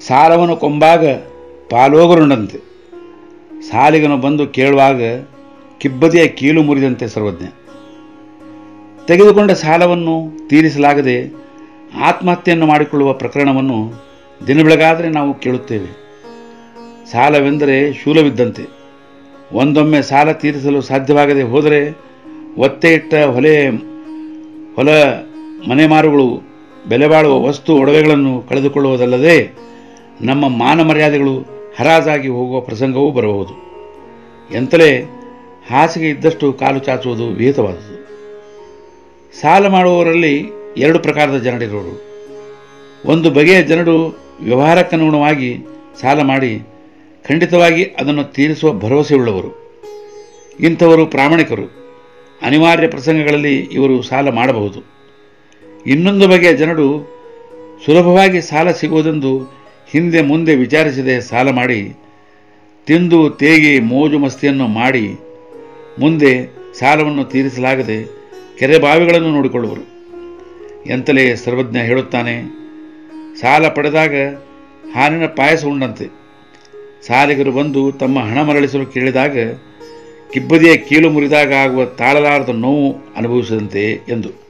ಸಾಲವನ್ನು ಕೊಂಬಾಗ ಪಾಲೋಗರುಂಡಂತೆ ಸಾಲಿಗನು ಬಂದು ಕೇಳುವಾಗ ಕಿಬ್ಬದಿಯ ಕೀಲು ಮುರಿದಂತೆ ಸರ್ವಜ್ಞ ತೆಗೆದುಕೊಂಡ ಸಾಲವನ್ನು ತೀರಿಸಲಾಗದೆ ಆತ್ಮಹತ್ಯೆಯನ್ನು ಮಾಡಿಕೊಳ್ಳುವ ಪ್ರಕರಣವನ್ನು ದಿನ ಬೆಳಗಾದರೆ ನಾವು ಕೇಳುತ್ತೇವೆ ಸಾಲವೆಂದರೆ ಶೂಲವಿದ್ದಂತೆ ಒಂದೊಮ್ಮೆ ಸಾಲ ತೀರಿಸಲು ಸಾಧ್ಯವಾಗದೆ ಹೋದರೆ ಒತ್ತೆ ಇಟ್ಟ ಹೊಲೆ ಹೊಲ ಮನೆ ಮಾರುಗಳು ಬೆಲೆ ಬಾಳುವ ವಸ್ತು ಒಡವೆಗಳನ್ನು ಕಳೆದುಕೊಳ್ಳುವುದಲ್ಲದೆ ನಮ್ಮ ಮಾನ ಮರ್ಯಾದೆಗಳು ಹರಾಜಾಗಿ ಹೋಗುವ ಪ್ರಸಂಗವೂ ಬರಬಹುದು ಎಂತಲೇ ಹಾಸಿಗೆ ಇದ್ದಷ್ಟು ಕಾಲು ಚಾಚುವುದು ವಿಹಿತವಾದುದು ಸಾಲ ಮಾಡುವವರಲ್ಲಿ ಎರಡು ಪ್ರಕಾರದ ಜನರಿರೋರು ಒಂದು ಬಗೆಯ ಜನರು ವ್ಯವಹಾರಕ್ಕನುಗುಣವಾಗಿ ಸಾಲ ಮಾಡಿ ಖಂಡಿತವಾಗಿ ಅದನ್ನು ತೀರಿಸುವ ಭರವಸೆಯುಳ್ಳವರು ಇಂಥವರು ಪ್ರಾಮಾಣಿಕರು ಅನಿವಾರ್ಯ ಪ್ರಸಂಗಗಳಲ್ಲಿ ಇವರು ಸಾಲ ಮಾಡಬಹುದು ಇನ್ನೊಂದು ಬಗೆಯ ಜನರು ಸುಲಭವಾಗಿ ಸಾಲ ಸಿಗುವುದೆಂದು ಹಿಂದೆ ಮುಂದೆ ವಿಚಾರಿಸದೆ ಸಾಲ ಮಾಡಿ ತಿಂದು ತೇಗಿ ಮೋಜು ಮಸ್ತಿಯನ್ನು ಮಾಡಿ ಮುಂದೆ ಸಾಲವನ್ನು ತೀರಿಸಲಾಗದೆ ಕೆರೆ ಬಾವಿಗಳನ್ನು ನೋಡಿಕೊಳ್ಳುವರು ಎಂತಲೇ ಸರ್ವಜ್ಞ ಹೇಳುತ್ತಾನೆ ಸಾಲ ಪಡೆದಾಗ ಹಾಲಿನ ಪಾಯಸ ಉಂಡಂತೆ ಸಾಲಿಗರು ಬಂದು ತಮ್ಮ ಹಣ ಮರಳಿಸಲು ಕೇಳಿದಾಗ ಕಿಬ್ಬದಿಯ ಕೀಲು ಮುರಿದಾಗ ಆಗುವ ತಾಳಲಾರದ ನೋವು ಅನುಭವಿಸಿದಂತೆ ಎಂದು